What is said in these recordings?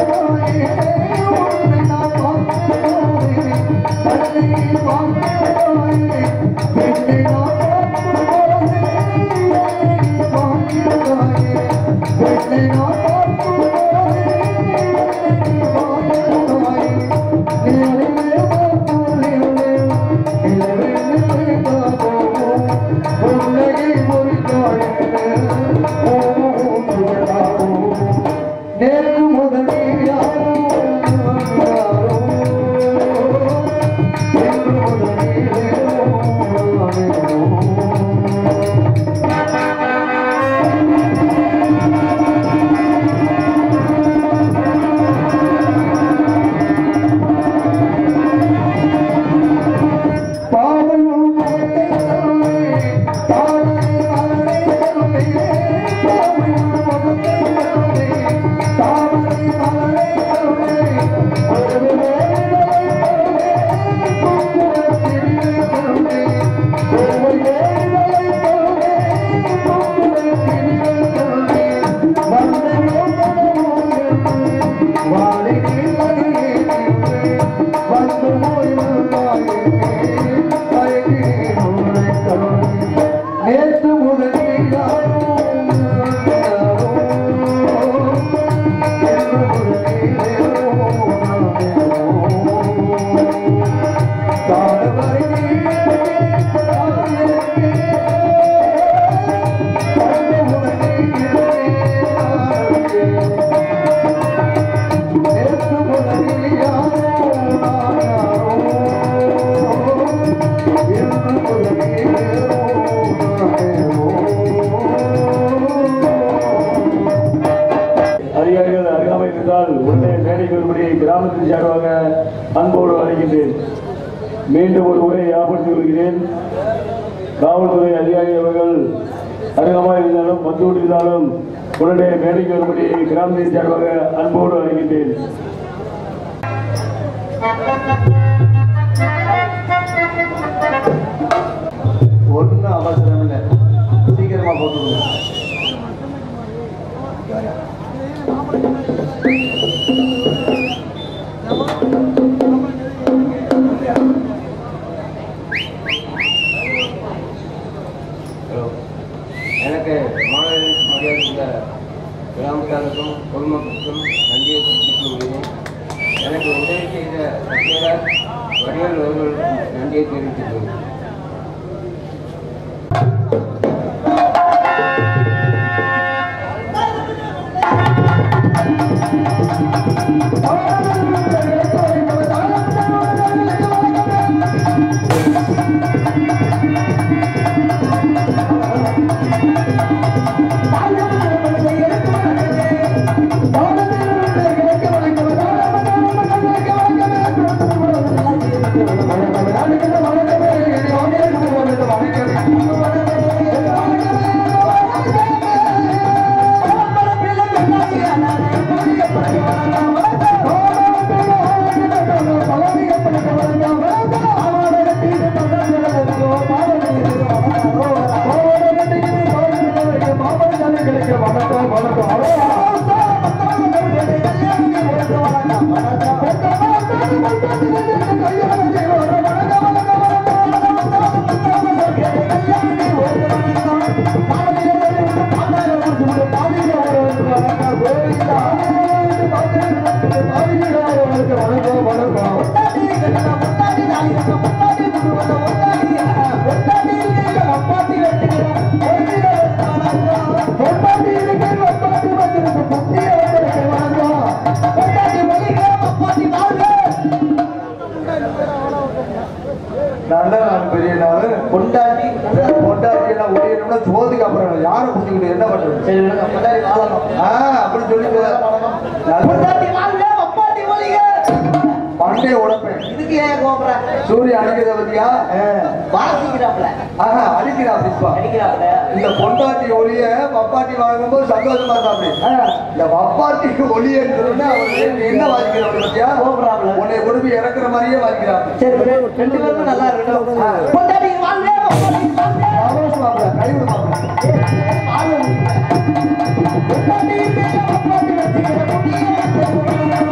நேற்று முதல் யாரோ யாரோ நேற்று முதல் யாரோ நேற்று முதல் யாரோ யாரோ நேற்று முதல் அதிகாரிகள் அருகாமை இருந்தால் உடனே மேடை கொள்படி கிராமத்தின் சார்பாக அன்போடு அழைக்கின்றேன் மீண்டும் ஒரு முறை ஞாபகப்படுத்திக் கொள்கிறேன் காவல்துறை அதிகாரி அவர்கள் அருகாமல் இருந்தாலும் வந்து கொண்டிருந்தாலும் உடனே மேடை கொள்படி கிராமத்தின் சார்பாக அன்போடு அழைக்கின்றேன் ஒன்றும் அவசரம் இல்லை சீக்கிரமா போட்டுக்கணும் எனக்கு மாநில மரியாதை கிராமத்தாருக்கும் பொதுமக்களுக்கும் நன்றியை தெரிவித்துக் கொள்கிறேன் எனக்கு உதவி செய்த சத்யராஜ் வடிவேல் அவர்களுக்கும் நன்றியை தெரிவித்துக் கொள்கிறேன் நல்ல நாள் பெரிய நாள் பொண்டாட்டி பொண்டாட்டி எல்லாம் ஒழியணும்னா சோதுக்கு அப்புறம் யாரை புரிஞ்சுக்கிட்டு என்ன பண்றது சரி விடுங்க, பொண்டாட்டி வாழணும். ஆ அப்படி சொல்லிட்டு பொண்டாட்டி வாழ்க, அப்பாட்டி ஒழிக. பண்டைய உடப்பேன் இதுக்கு ஏன் கோபுற? சூரிய அடிக்கிறத பத்தியா வாசிக்கிறாப்புல, ஆஹா அடிக்கிறா பிஸ்பா அடிக்கிறாப்புல. இந்த பொண்டாட்டி ஒளிய பப்பாட்டி வாங்கும்போது சந்தோஷமா இருந்தாப்படி இந்த பப்பாட்டிக்கு ஒளிய சொன்னா அவரு நீ என்ன வாங்கிக்கிறாங்க பத்தியா கோபுறாப்புல. உன்னை கொடுத்து இறக்குற மாதிரியே வாங்கிக்கிறாங்க சரி விடு, ரெண்டு பேருக்கும் நல்லா இருக்கட்டும். பொண்டாட்டி வாழ்க, அப்பாட்டி வாழ்க. சந்தோஷமாப்ல கைவிட மாப்பிள்ள பொண்டாட்டி வாழ்க, அப்பாட்டி வச்சுக்கிற முடியே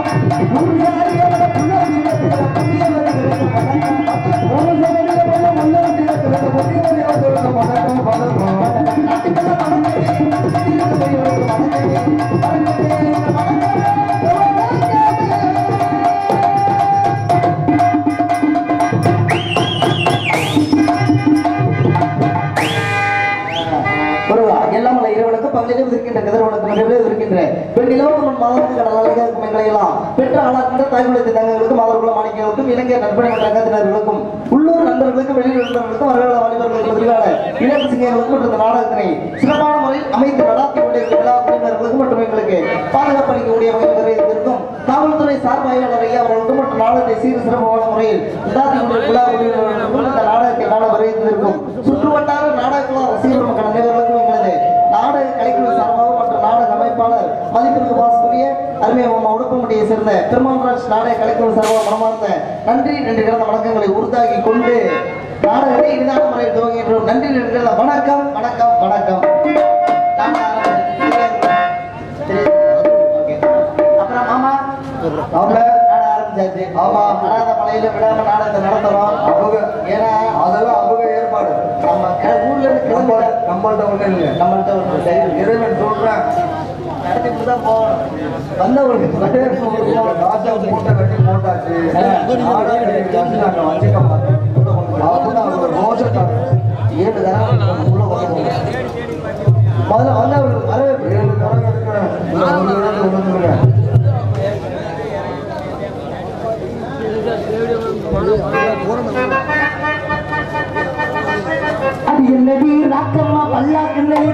வருகிறதுக்கும் எங்களை எல்லாம் பெற்ற ஆளாக்கின்ற தாய்மொழி தங்கங்களுக்கும் மாதவர்களும் மாணிக்கங்களுக்கும் இலங்கை நண்பணி மன்ற அங்கத்தினர்களுக்கும் உள்ளூர் நண்பர்களுக்கும் வெளியூர் நண்பர்களுக்கும் வரவேல வாலிபர்களுக்கும் விரிவான இலக்கு சிங்கங்களுக்கும் மற்றும் இந்த நாடகத்தினை சிறப்பான முறையில் அமைத்து நடாத்தி கொண்டிருக்கிற விழா குழுவினர்களுக்கும் மற்றும் எங்களுக்கு பாதுகாப்பு அளிக்கக்கூடிய வகையில் வருவதற்கும் காவல்துறை சார்பாய்வாளர் ஐயா அவர்களுக்கும் மற்றும் நாடகத்தை சீர் சிறப்பான முறையில் நடாத்தி கொண்டிருக்கிற விழா குழுவினர்களுக்கும் இந்த நாடகத்தை காண வருவதற்கும் சுற்றுவட்டார நாடக ரசிகர் மக்கள் அனைவர்களுக்கும் எங்களது நாடக கலைக்குழு சார்பாக மற்றும் நாடக அமைப்பாளர் மதிப்பிற்கு வாசக்கூடிய அருமை மாமா உடுப்பமுடியை சேர்ந்த பெருமாள்ராஜ் நாடக கலைக்குழு சார்பாக மனமார்ந்த நன்றி நன்றி கிடந்த வணக்கங்களை உறுதாக்கி கொண்டு நாடகத்தை இனிதான முறையில் துவங்குகின்றோம் நன்றி நன்றி கிடந்த வணக்கம் வணக்கம் வணக்கம் நாடக ஆரம்பிச்சு. சரி. ஓகே. அப்புறம் மாமா மாப்பிள, நாடக ஆரம்பிச்சாச்சு ஆமா. அனாத மலையில விடாம நாடகத்தை நடத்துறோம் அவங்க ஏன்னா அதெல்லாம் அவங்க ஏற்பாடு நம்ம க- ஊர்ல இருந்து நம்ம கிளம்பி நம்மள்ட்ட ஒண்ணு இல்லை நம்மள்ட்ட ஒரு தைரியம் இறைவன் சொல்றேன் நடத்திட்டு தான் போகணும் வந்தவங்களுக்கு காசை மூட்டை கட்டி போட்டாச்சு நாடா கட்டி காசு நாங்க வச்சுக்க மாட்டோம் அப்படின்னு அவங்க ரோஷத்தாங்க ஏழு தரம் உள்ள கொண்டு போகணும் முதல்ல வந்தவங்களுக்கு வரவேற்பு ஏழு தரம் எடுக்கிறேன் இந்த ஒரு இடத்துல விழுந்துருங்க அது என்னடி ராக்கம்மா பல்லா கிண்ணடி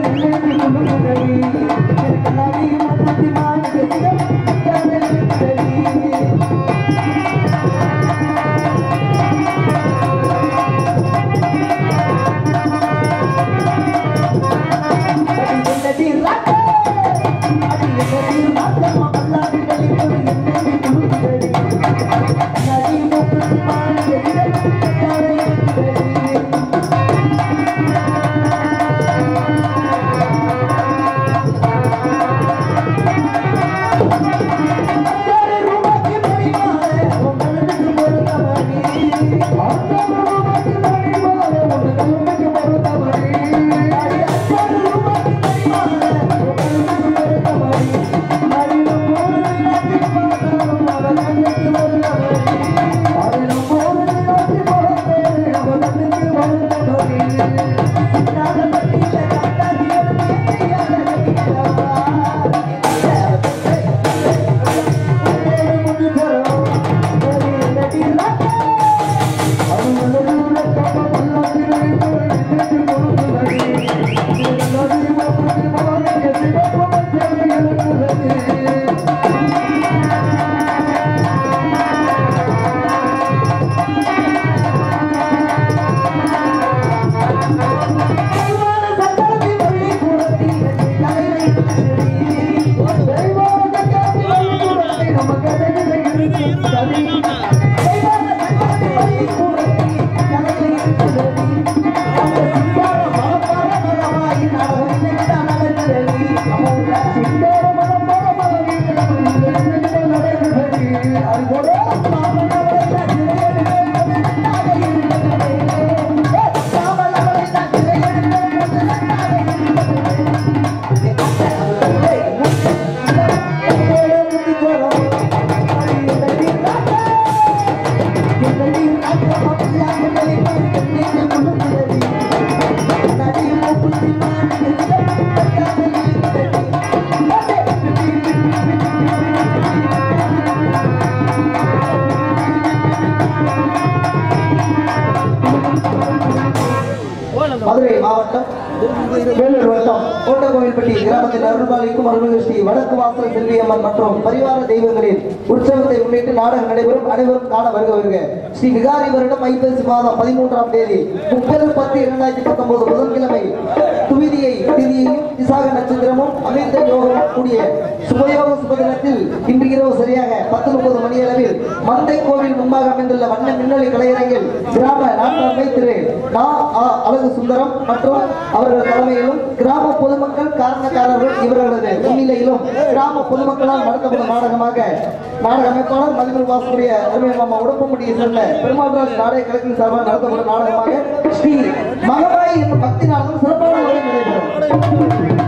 மதுரை மாவட்டம் வேலூர் வட்டம் கோட்டக்கோவில்பட்டி கிராமத்தில் அருள்பாலிக்கும் அருள்மிகு ஸ்ரீ வடக்கு வாசல் செல்வியம்மன் மற்றும் பரிவார தெய்வங்களின் உற்சவத்தை முன்னிட்டு நாடகம் நடைபெறும் அனைவரும் காண வருக வருக ஸ்ரீ விகாரி வருடம் ஐப்பசி மாதம் பதிமூன்றாம் தேதி முப்பது பத்து இரண்டாயிரத்தி பத்தொன்பது புதன்கிழமை துவிதியை திதியையும் விசாக நட்சத்திரமும் அமைந்த யோகமும் கூடிய சுபயோக சுபதினத்தில் இன்று இரவு சரியாக பத்து முப்பது மணி அளவில் மந்தை கோவில் முன்பாக அமைந்துள்ள வண்ண மின்னலி கலையரங்கில் கிராம நாட்டாண்மை திரு நா ஆ. அழகு சுந்தரம் மற்றும் அவர்கள் தலைமையிலும் கிராம பொதுமக்கள் காரணக்காரர்கள் இவர்களது முன்னிலையிலும் கிராம பொதுமக்களால் நடத்தப்படும் நாடகமாக நாடக அமைப்பாளர் மதிப்பில் வாசக்கூடிய அருமை மாமா உடம்புமுடியை சேர்ந்த பெருமாள்ராஜ் நாடக கலைஞர் சார்பாக நடத்தப்படும் நாடகமாக ஸ்ரீ மகமாய் என்னும் பக்தி நாடகம் சிறப்பான முறையில் நடைபெறும்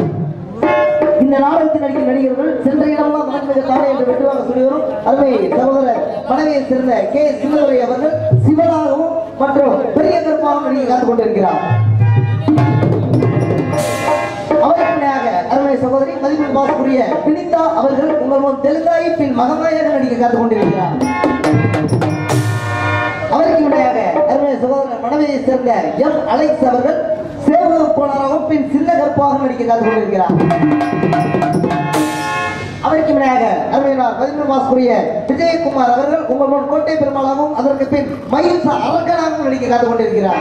இந்த நாடகத்தில் நடிக்கும் நடிகர்கள் சென்ற இடமெல்லாம் மனமிக தானே என்று வெட்டுவாக சொல்லி வரும் அருமை சகோதரர் மனைவியை சேர்ந்த கே சிவதுரை அவர்கள் சிவனாகவும் மற்றும் பெரிய கருப்பாகவும் நடிகை காத்துக் கொண்டிருக்கிறார் அவருக்கு இணையாக அருமை சகோதரி மதிப்பு பதிமூணு மாதத்துக்குரிய பினிதா அவர்கள் உங்கள் முன் தெலுங்காயி பின் மகமாயாக நடிக்க காத்துக் கொண்டிருக்கிறார் அவருக்கு முறையாக அருமை சகோதரர் மனைவியை சேர்ந்த எம் அலெக்ஸ் அவர்கள் சேவக போனாராகவும் பின் சின்ன கற்பாக நடிக்க காத்துக் கொண்டிருக்கிறார் அவருக்கு முறையாக அருமையினார் பதிமூணு மாசத்துக்குரிய விஜயகுமார் அவர்கள் உங்கள் முன் கோட்டை பெருமாளாகவும் அதற்கு பின் மயில் அரக்கனாகவும் நடிக்க காத்துக் கொண்டிருக்கிறார்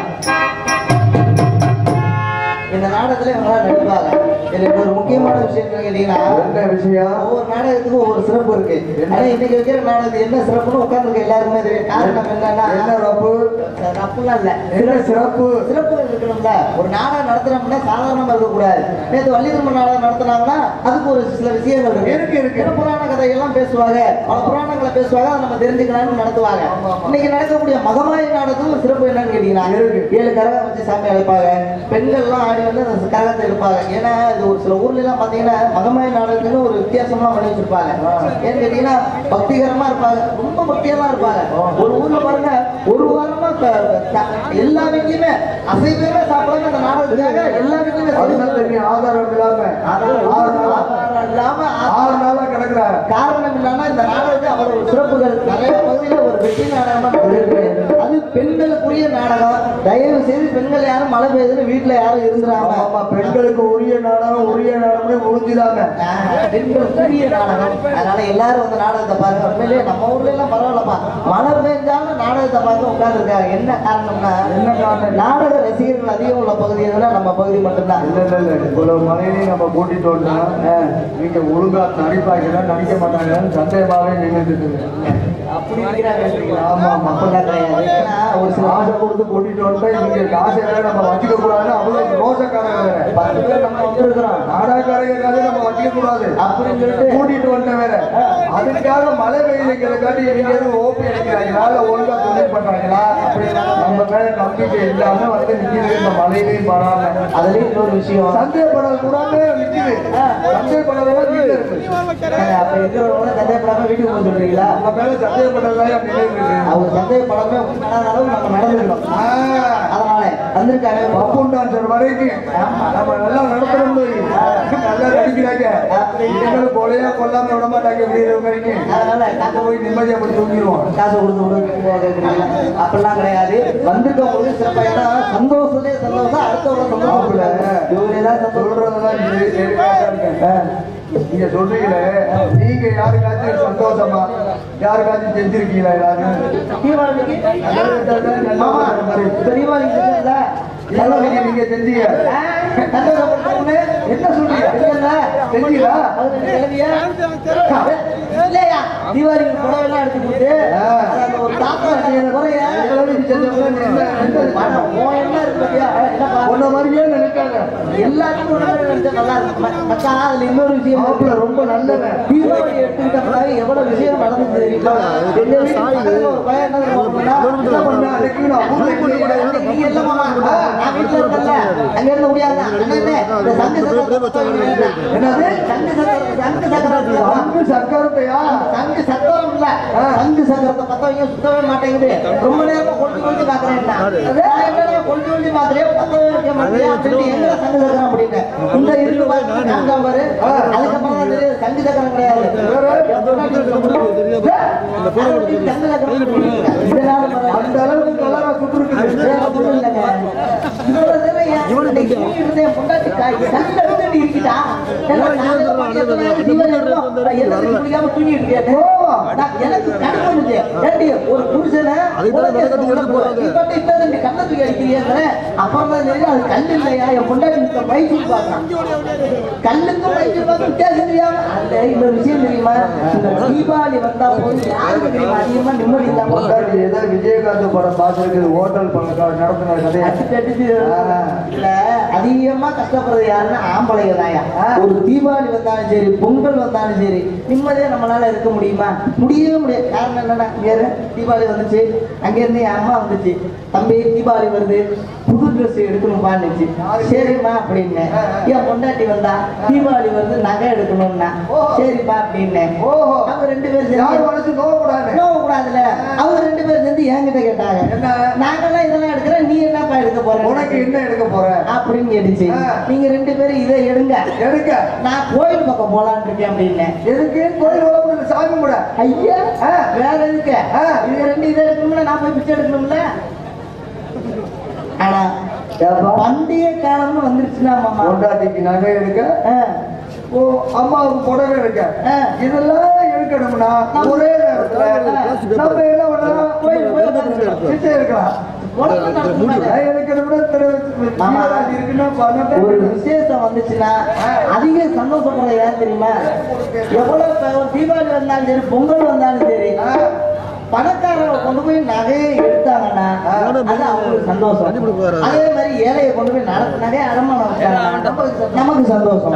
இந்த நாடகத்துல இவங்க நடிப்பாங்க இதுல ஒரு முக்கியமான விஷயம் என்ன கேட்டீங்கன்னா என்ன விஷயம் ஒவ்வொரு நாடகத்துக்கும் ஒவ்வொரு சிறப்பு இருக்கு ஆனா இன்னைக்கு வைக்கிற நாடகத்துக்கு என்ன சிறப்புன்னு உட்கார்ந்து எல்லாருமே தெரியும் காரணம் என்னன்னா என்ன ரப்பு ரப்புலாம் இல்ல என்ன சிறப்பு சிறப்புகள் இருக்கணும்ல ஒரு நாடகம் நடத்துறோம்னா சாதாரணமா இருக்கக்கூடாது நேற்று வள்ளிதர்ம நாடகம் நடத்துனாங்கன்னா அதுக்கு ஒரு சில விஷயங்கள் இருக்கு இருக்கு, இருக்கு. சில புராண கதையெல்லாம் பேசுவாங்க பல புராணங்களை பேசுவாங்க அதை நம்ம தெரிஞ்சுக்கலாம்னு நடத்துவாங்க இன்னைக்கு நடக்கக்கூடிய மகமாய நாடகத்துக்கு சிறப்பு என்னன்னு கேட்டீங்கன்னா இருக்கு. ஏழு கரகம் வச்சு சாமி அழைப்பாங்க பெண்கள்லாம் ஆடி வந்து அந்த கரகத்தை எடுப்பாங்க ஏன்னா இது ஒரு சில ஊர்ல எல்லாம் பாத்தீங்கன்னா மகமாய நாடகத்துக்கு ஒரு வித்தியாசமா பண்ணி வச்சிருப்பாங்க ஏன்னு கேட்டீங்கன்னா பக்திகரமா இருப்பாங்க ரொம்ப பக்தியமா இருப்பாங்க ஒரு ஊர்ல பாருங்க ஒரு வாரமா க- க- எல்லா வீட்லயுமே அசைவமே சாப்பிடாம அந்த நாடகத்துக்காக எல்லா வீட்லயுமே அதுதான் தெரியும் ஆதாரம் இல்லாம ஆதாரம் ஆறு நாளா ஆதாரம் இல்லாம ஆறு நாளா கிடக்குறாங்க காரணம் இல்லாம இந்த நாடகத்துக்கு அவ்வளவு சிறப்புகள் நிறைய பகுதியில ஒரு வெற்றி நாடகமா நடந்திருக்கு அது பெண்களுக்குரிய நாடகம் தயவு செய்து பெண்கள் யாரும் மழை பெய்யுதுன்னு வீட்டுல யாரும் இருந்துடாம ஆமா பெண்களுக்கு உரிய நாடகம் உரிய நாடகம்னு முடிஞ்சுதாங்க பெண்களுக்குரிய நாடகம் அதனால எல்லாரும் வந்து நாடகத்தை பாருங்க உண்மையிலேயே நம்ம ஊர்ல எல்லாம் பரவாயில்லப்பா மழை பெஞ்சாலும் நாடகத்தை பார்க்க உட்கார்ந்துருக்காங்க என்ன காரணம்னா என்ன காரணம்? நாடக ரசிகர்கள் அதிகம் உள்ள பகுதி எதுனா நம்ம பகுதி மட்டும்தான் இல்ல இல்ல இல்ல இவ்வளவு மழையிலையும் நம்ம கூட்டிட்டு வந்தா நீங்க ஒழுங்கா நடிப்பாங்கன்னா நடிக்க மாட்டாங்கன்னு சந்தேகமாவே நின்றுட்டு இருக்குது. அப்படி இருக்கிறாங்க ஆமா, ஆமா. அப்படிலாம் கிடையாது ஏன்னா ஒரு சில காசை கொடுத்து கூட்டிட்டு வந்தா இங்க காசை வேற நம்ம வச்சுக்க கூடாது அவ்வளவு ரோசக்காரங்க வேற பத்து பேர் நம்ம வந்திருக்கிறோம் நாடகக்காரங்க காசை நம்ம வச்சுக்க கூடாது அப்படின்னு சொல்லிட்டு கூட்டிட்டு வந்த வேற அதுக்காக மழை பெய்யுங்கிறதுக்காட்டி இவங்க எதுவும் ஓப்பி அடிக்கிறாங்களா இல்ல ஒழுங்கா தொழில் பண்றாங்களா நம்ம மேல நம்பிக்கை இல்லாம வந்து நிக்கிறது இந்த மழையிலையும் படாம அதுலயும் இன்னொரு விஷயம் சந்தேகப்படாத கூடாது நிக்குது சந்தேகப்படாதவங்க வீட்டுல இருக்கு ஏங்க, அப்ப இருக்கிறவங்க சந்தேகப்படாம வீட்டுக்கு போக சொல்றீங்களா நம்ம மேல சந்தேகப்பட்டதா நினைவு இருக்கு அவங்க சந்தேகப்படாம உண்மையான அளவு நம்ம நடந்துக்கணும் ஆஹ் அதனால வந்திருக்காங்க பப்புன் டான்சர் வரைக்கும் நம்ம நல்லா நடத்தணும் நல்லா நடிக்கிறாங்க இவங்களும் கொலையா கொல்லாம விட மாட்டாங்க இப்படி வரைக்கும் அதனால அங்க போய் நிம்மதியா போய் தூங்கிடுவோம் காசு கொடுத்து விடுங்க கேக்குறீங்களா? அப்படிலாம் கிடையாது வந்திருக்கவங்களுக்கு சிறப்பா ஏன்னா சந்தோஷமே சந்தோஷம் அடுத்தவங்க சந்தோஷம் இவங்க ஏதாவது சந்தோஷம் சொல்றதெல்லாம் இது நேர்மையாதான் இருக்கேன். நீங்க சொல்றீங்களே நீங்க யாருக்காச்சும் சந்தோஷமா யாருக்காச்சும் செஞ்சிருக்கீங்களா எல்லாரும் தீபாவளிக்கு மாமா இப்ப தீபாவளிக்கு செஞ்சதுல எல்லாரும் நீங்க செஞ்சீங்க சந்தோஷப்படுத்தவங்க என்ன சொல்றீங்க இல்லைல்ல? செஞ்சீங்களா அது கிளவியா? இல்லையா? தீபாவளிக்கு புடவைலாம் எடுத்து கொடுத்து, அது அந்த ஒரு தாத்தா செய்யற குறைய, எல்லாரும் செஞ்சவங்க என்ன என்ன ஆனா உன் எண்ணம் இருக்கு பாத்தியா? என்னப்பா? உன்ன மாதிரியே நினைக்காங்க எல்லாத்துக்கும் ஒரு மாதிரி நினைச்சா நல்லா இருக்கும். ம- மச்சான், அதுல இன்னொரு விஷயம் மாப்பிள்ள இருக்கு. ரொம்ப நல்லவன் தீபாவளி எடுத்துக்கிட்டோம்னாவே எவ்வளவு விஷயம் நடந்துச்சு தெரியுமா? எங்க வீட்டு பக்கத்துல ஒரு பையன் என்ன தெரியுமா பண்ணா? என்ன பண்ண அன்னைக்கு நான் ஊருக்கு போய் கூட நீங்க இல்ல மாமா. நான் வீட்டுல இருக்கேன்ல. அங்க இருந்து முடியாது. அண்ணே, இந்த சங்கு சக்கரத்தை புத்தகம் எழுதுங்க. என்னது? சங்கு சக்கரம், சங்கு சக்கரம் அன்பு சக்கரத்தையா சங்கு சக்கரம் இல்ல சங்கு சக்கரத்தை பத்த வைக்க சுத்தவே மாட்டேங்குது ரொம்ப நேரமா கொண்டு கொண்டு பாக்குறேன் நான் என்னடா கொண்டு கொண்டு பாக்குறேன் பத்தவே வைக்க மாட்டேன் அப்படின்னு எங்க சங்கு சக்கரம் அப்படின்னு இந்த இருக்கு பாரு நான்காம் பாரு அதுக்கப்புறம் தான் தெரியுது சங்கு சக்கரம் கிடையாது சங்கு சக்கரம் இதனால அந்த அளவுக்கு கலரா சுட்டு இருக்குது ஒரு புருஷனை அப்புறம் தான் தெரியும் அது கல் இல்லையா என் பொண்டாட்டி வயிற்று பார்க்கலாம் கல்லுக்கும் வயிற்று பார்க்க வித்தியாசம் தெரியாம அந்த இந்த விஷயம் தெரியுமா இந்த தீபாவளி வந்தா போது யாருக்கு தெரியுமா அதிகமா நிம்மதி இல்லாம பொண்டாட்டி ஏதோ விஜயகாந்த் படம் பார்த்துருக்கு ஹோட்டல் பணக்கார நடத்தின கதையா அடிச்சு அடிச்சு இதுல அதிகமா கஷ்டப்படுறது யாருன்னா ஆம்பளைங்க தாயா ஒரு தீபாவளி வந்தாலும் சரி பொங்கல் வந்தாலும் சரி நிம்மதியா நம்மளால இருக்க முடியுமா முடியவே முடியாது காரணம் என்னன்னா இங்க இரு, தீபாவளி வந்துச்சு அங்க இருந்து என் அம்மா வந்துச்சு தம்பி தீபாவளி வருது புது ட்ரெஸ் எடுக்கணும்பான்னுச்சு சரிம்மா அப்படின்னு என் பொண்டாட்டி வந்தா தீபாவளி வருது நகை எடுக்கணும்னா சரிப்பா அப்படின்னு ஓஹோ அவங்க ரெண்டு பேரும் யார் சேர்ந்து மனசு நோக்கூடாது நோவ கூடாதுல அவங்க ரெண்டு பேரும் சேர்ந்து என்கிட்ட கேட்டாங்க என்ன? நாங்கெல்லாம் இதெல்லாம் எடுக்கிறேன் நீ என்னப்பா எடுக்க போற உனக்கு என்ன எடுக்க போற அப்படின்னு கேட்டுச்சு ஆ. நீங்க ரெண்டு பேரும் இதை எடுங்க எடுக்க நான் கோயில் பக்கம் போலான்னு இருக்கேன் அப்படின்னு எதுக்கு கோயில் வளர்ப்பு சாமி கூட ஐயா ஆ. வேற எதுக்கு ஆ. இது ரெண்டு இதை எடுக்கணும்ல நான் போய் பிச்சை எடுக்கணும்ல ஆனா பண்டிகை காலம்னு வந்துருச்சுன்னா மாமா கொண்டாட்டிக்கு நகை எடுக்க ஆ, ஓ அம்மாவுக்கு புடவை எடுக்க ஆ. இதெல்லாம் எடுக்கணும்னா ஒரே நேரத்துல நம்ம என்ன பண்ணலாம் கோயில் போய் உட்கார்ந்துக்கலாம். பிச்சை எடுக்கலாம் உடனே நடக்குமா இது? நகை எடுக்கணும்னா திரு- மாமா. ஜீவராசி இருக்குன்னா பணத்தை ஒரு விசேஷம் வந்துச்சுன்னா அதிக சந்தோஷப்படுறது யார் தெரியுமா எவ்வளவு இப்ப ஒரு தீபாவளி வந்தாலும் சரி பொங்கல் வந்தாலும் சரி பணக்காரங்க கொண்டு போய் நகையை எடுத்தாங்கன்னா அது அவங்களுக்கு சந்தோஷம் அதே மாதிரி ஏழையை கொண்டு போய் நட- நகையை அடமானம் வச்சாங்கன்னா நமக்கு சந்தோஷம்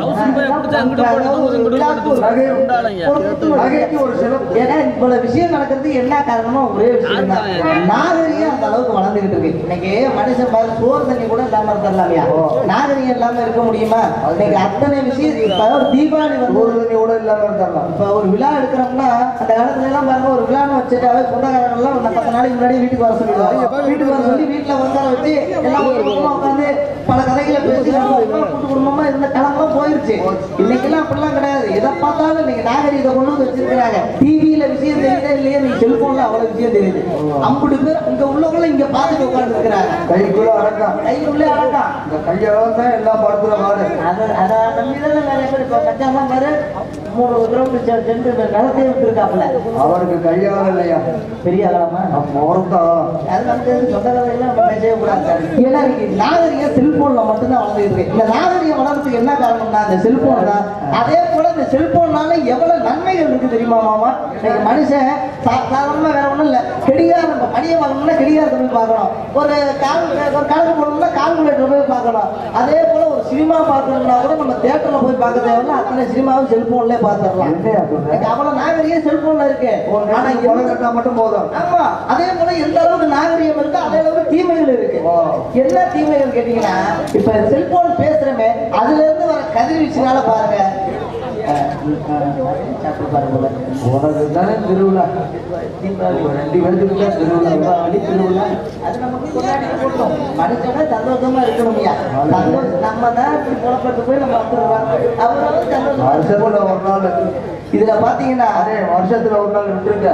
அதாவது ஒரு விழாக்கு ஒரு நகை ஒரு புத்துணர்ச்சி. நகைக்கு ஒரு சிறப்பு ஏன்னா இவ்வளவு விஷயம் நடக்கிறதுக்கு என்ன காரணமோ ஒரே விஷயம் தான் நாகரிகம் அந்த அளவுக்கு வளர்ந்துகிட்டு இருக்கு இன்னைக்கு மனுஷன் பாரு சோறு தண்ணி கூட இல்லாம இருக்கலாமையா நாகரிகம் இல்லாம இருக்க முடியுமா இன்னைக்கு அத்தனை விஷயம் இப்ப ஒரு தீபாவளி வந்து ஒரு தண்ணி கூட இல்லாம இருந்துடலாம் இப்ப ஒரு விழா எடுக்கிறோம்னா அந்த காலத்துல எல்லாம் பாருங்க ஒரு விழான்னு வச்சுட்டாவே சொந்தக்காரங்க எல்லாம் ஒரு பத்து நாளைக்கு முன்னாடி வீட்டுக்கு வர சொல்லிடுவாங்க வீட்டுக்கு வர சொல்லி வீட்டுல உட்கார வச்சு எல்லாம் ஒரு குடும்பமா உட்காந்து பல கதைகளை பேசி கூட்டு குடும்பமா இருந்த காலம்லாம் போயிருச்சு இன்னைக்கு எல்லாம் அப்படிலாம் கிடையாது எதை பார்த்தாலும் இன்னைக்கு நாகரிகத்தை கொண்டு வந்து வச்சிருக்கிறாங்க டிவியில விஷயம் தெரியுதா இல்லையா நீ செல்போன்ல அவ்வளவு விஷயம் தெரியுது அம்புட்டு பேர் இங்க உள்ளவங்கள இங்க பார்த்துட்டு உட்கார்ந்து இருக்கிறாங்க கைக்குள்ள அடக்கம் கைக்குள்ளே அடக்கம் இந்த கையால தான் எல்லாம் படுத்துற பாடு அதை அதை நம்பிதான் நிறைய பேர் இப்போ கச்சாலாம் பாரு மூணு கிலோமீட்டர் சென்று நிலத்தையே விட்டுருக்காப்புல அவருக்கு கையால இல்லையா பெரிய ஆளாமா முகத்தான் அது வந்து சொந்த கதையெல்லாம் நம்ம பேசவே கூடாது ஏன்னா இன்னைக்கு நாகரிகம் செல்போன்ல மட்டும்தான் வளர்ந்துட்டு இருக்கு இந்த நாகரிகம் வளர்றதுக்கு என்ன காரணம்னா இந்த செல்போன் தான் அதே போல இந்த செல்போன்னால எவ்வளவு நன்மைகள் இருக்கு தெரியுமா மாமா இன்னைக்கு மனுஷன் சா- சாதாரணமா வேற ஒண்ணும் இல்ல கடிகாரம் நம்ம மணியை வாங்கணும்னா கடிகாரத்தை போய் பார்க்கணும் ஒரு கால் ஒரு கணக்கு போடணும்னா கால்குலேட்டர் போய் பார்க்கணும் அதே போல ஒரு சினிமா பார்க்கணும்னா கூட நம்ம தியேட்டர்ல போய் பார்க்க தேவையில்ல அத்தனை சினிமாவும் செல்போன்லயே பார்த்துடலாம் என்னையா சொல்ற? இன்னைக்கு அவ்வளவு நாகரிகம் செல்போன்ல இருக்கு ஆனா ஆனா எந்த- கொலை கட்டா மட்டும் போதும் ஆமா அதே போல எந்த அளவுக்கு நாகரிகம் இருக்கோ அதே அளவுக்கு தீமைகள் இருக்கு ஓ. என்ன தீமைகள் கேட்டீங்கன்னா இப்ப செல்போன் பேசுறமே அதுல இருந்து வர கதிர்வீச்சுனால பாருங்க அஹ், அஹ், சாப்பிட்டு பாருங்க போல. உனக்கு தானே திருவிழா தீபாவளி ரெண்டு பேருக்கு தான் திருவிழா தீபாவளி திருவிழா அது நமக்கு கொண்டாடி போட்டோம் மனுஷனா சந்தோஷமா இருக்கணும்யா சந்தோஷம் நம்ம தான் இப்படி புறப்பட்டு போய் நம்ம வந்துடுறோம் அவரும் சந்தோஷமா வருஷத்துல இருக்கணும். ஒரு நாள் இதுல பாத்தீங்கன்னா அதே வருஷத்துல ஒரு நாள் விட்டுருங்க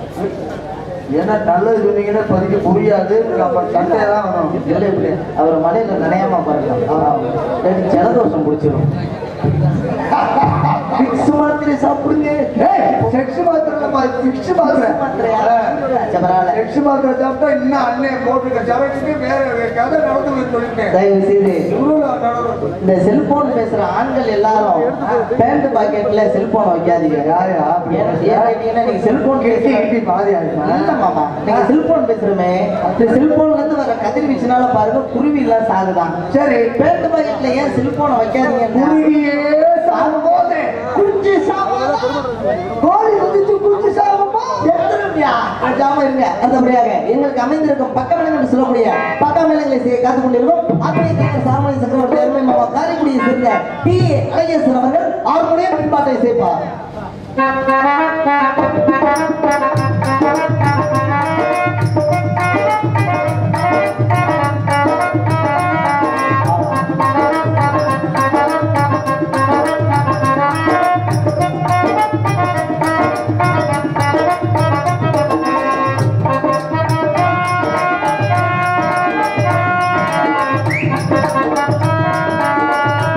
ஏன்னா நல்லது சொன்னீங்கன்னா இப்போதைக்கு புரியாது நம்ம சண்டை தான் வரும் இல்லை இப்படி அவர் மலையில நனையாம பாருங்க ஜலதோஷம் பிடிச்சிடும் பிக்ஸ் மாத்திரை சாப்பிடுங்க செக்ஸ் மாத்திரை பிக்ஸ் மாத்திரை மாத்திரையா? சரி, பரவாயில்ல. செக்ஸ் மாத்திரை சாப்பிட்டா இன்னும் அண்ணன் போட்டுக்க சரட்டுக்கு வேற கதை நடந்து சொல்லிட்டேன் தயவு செய்து திருவிழா நடக்கும் இந்த செல்போன் பேசுற ஆண்கள் எல்லாரும் பேண்ட் பாக்கெட்ல செல்போன் வைக்காதீங்க யாரு அப்படி ஏன் ஏன் கேட்டீங்கன்னா நீங்க செல்போன் கிட்டி பேசுற கிட்டி பாதி ஆயிடுமா இல்ல மாமா நீங்க செல்போன் பேசுறமே இந்த செல்போன்ல இருந்து வர கதிர்வீச்சுனால பாருங்க குருவி எல்லாம் சாகுதான் சரி பேண்ட் பாக்கெட்ல ஏன் செல்போனை வைக்காதீங்கன்னா குருவியே சாகும் போது குஞ்சு சாப்பிடுறதா? கோழி வந்துச்சு குஞ்சு சாகுமா செத்துருவியா? அஞ்சாம இருங்க. அடுத்தபடியாக எங்களுக்கு அமைந்திருக்கும் பக்கமேளங்கள் என்று சொல்லக்கூடிய பக்கமேளங்களை செய்ய காத்துக் கொண்டிருக்கும் அத்தனை சாமணி சக்கரவர்த்தி அருமை மாமா காரைக்குடியை சேர்ந்த டி அழகேசன் அவர்கள் அவர்களுடைய பின்பாட்டை சேர்ப்பார்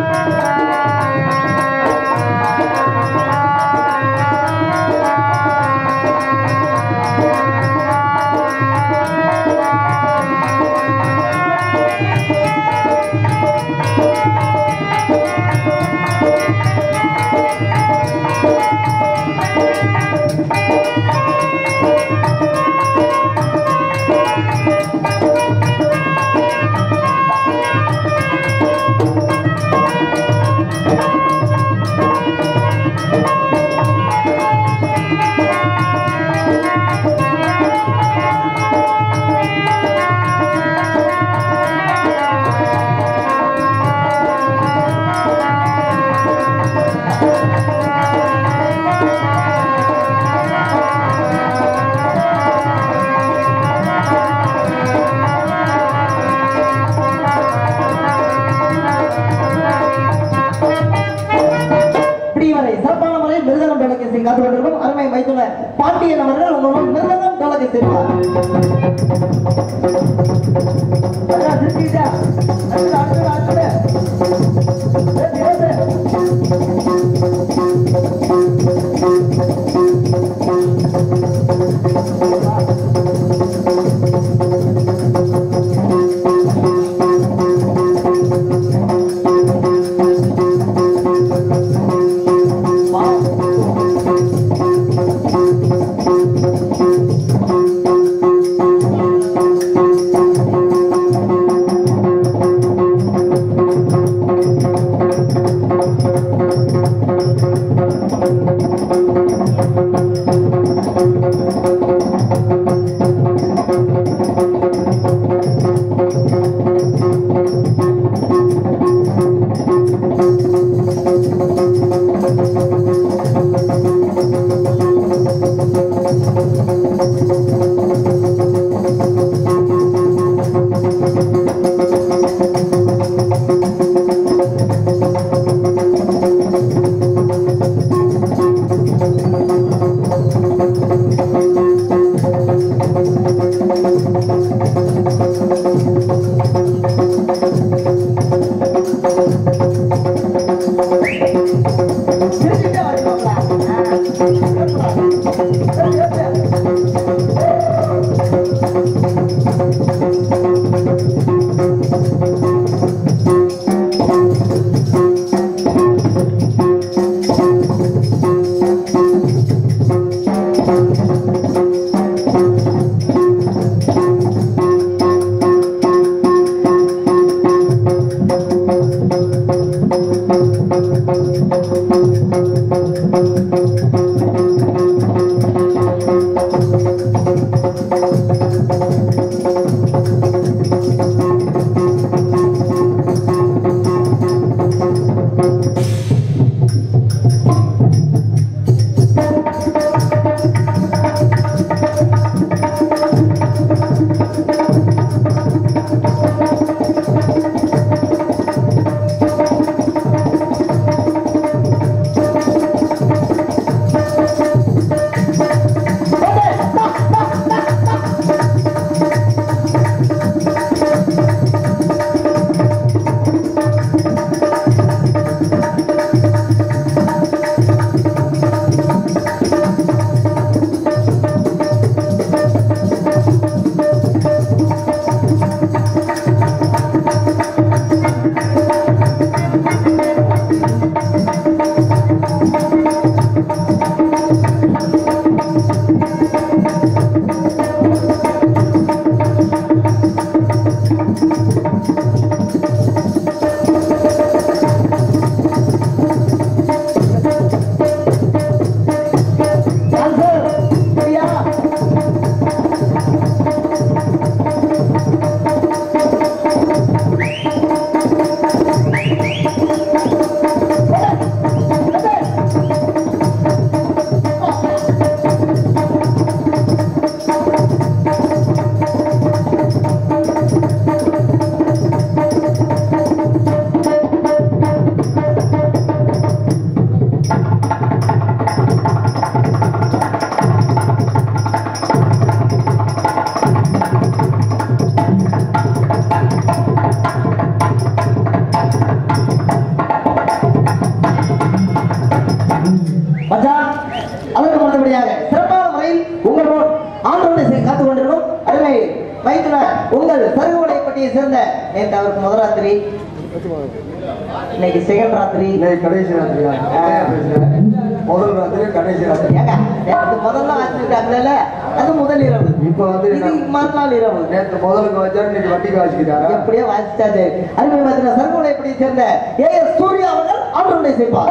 ஆ மைத்துனர் பாண்டியன் அவர்கள் உங்களுடன் மிருதங்கம் கலக்க செய்வார் அதான் திருப்பிட்டா. அடுத்து, அடுத்து, அடுத்து. ஏத்து, ஏத்து. திருப்பிட்டா வருவாங்களா? டான்சர், சரியா? மச்சான், அதற்கு மறுபடியாக சிறப்பான முறையில் உங்கள் முன் ஆண்டவனை செ- காத்துக் கொண்டிருக்கும் அருமை மைத்துனர் உங்கள் சருகுவலைப்பட்டியை சேர்ந்த நேற்று அவருக்கு முதல் ராத்திரி இன்னைக்கு செகண்ட் ராத்திரி இன்னைக்கு கடைசி ராத்திரியா பேசுறேன் முதல் ராத்திரி கடைசி ராத்திரி ஏங்க நேற்று முதல்ல வாசிச்சிருக்காங்கல்ல அது முதல் இரவு இப்ப வந்து இது மறுநாள் இரவு நேற்று முதலுக்கு வச்சாரு இன்னைக்கு வட்டிக்கு வாசிக்கிறாரா எப்படியோ வாசிச்சாச்சு அருமை மைத்துனர் சருகுவலைப்பட்டியை சேர்ந்த ஏ எஸ் சூர்யா அவர்கள் ஆண்டவனை செய்வார்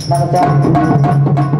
நாங்க சார்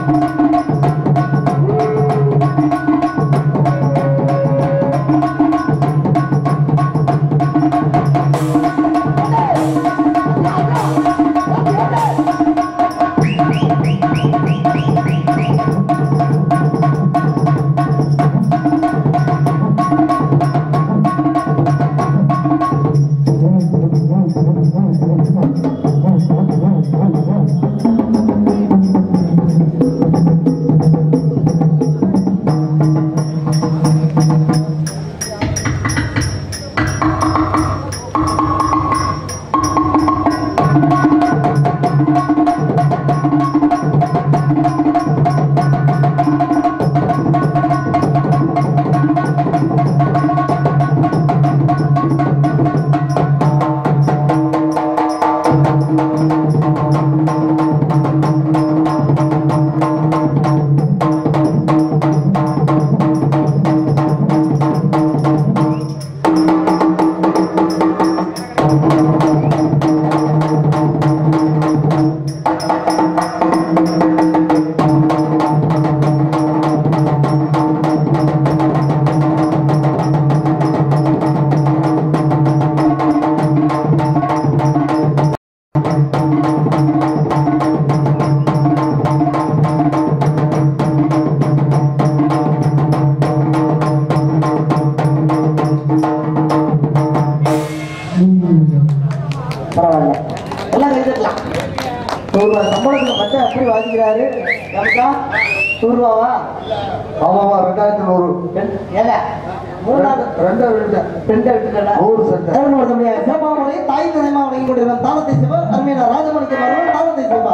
பரவாயில்ல எல்லாம் கைதட்டலாம் நூறுரூவா சம்பளத்துல மட்டும் அப்படி வாதிக்கிறாரு நமக்கா நூறுரூவாவா ஆமாமா ரெண்டாயிரத்தி நூறு ஏல மூணாவது ரெண்டா விழுந்தேன் ரெண்டை விட்டுட்டல நூறு சென்ட் தருமபுரத்து முடியாது சிவபாமலை தாய் தனமா வழங்கி கொண்டிருக்கும் தாளத்தை சிவன் அருமையான ராஜமணிக்கு மருவன் தாளத்தை சிவா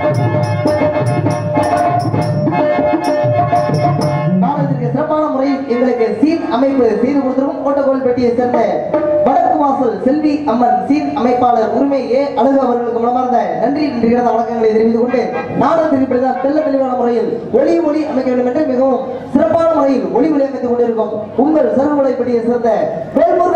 நாடகத்திற்கு சிறப்பான முறையில் எங்களுக்கு சீன் அமைப்பு செய்து கொடுத்திருக்கும் கோட்டக்கோவில்பட்டியை சேர்ந்த வடக்கு வாசல் செல்வி அம்மன் சீன் அமைப்பாளர் உரிமை ஏ அழகு அவர்களுக்கு மனமார்ந்த நன்றி நிகழ்ந்த வணக்கங்களை தெரிவித்துக் கொண்டு நாடகத்திற்கு பிறகு தெல்ல தெளிவான முறையில் ஒளி ஒளி அமைக்க வேண்டும் என்று மிகவும் சிறப்பான முறையில் ஒளி ஒளி அமைத்துக் கொண்டிருக்கும் உங்கள் சருவலைப்பட்டியை சேர்ந்த வேல்முருகன்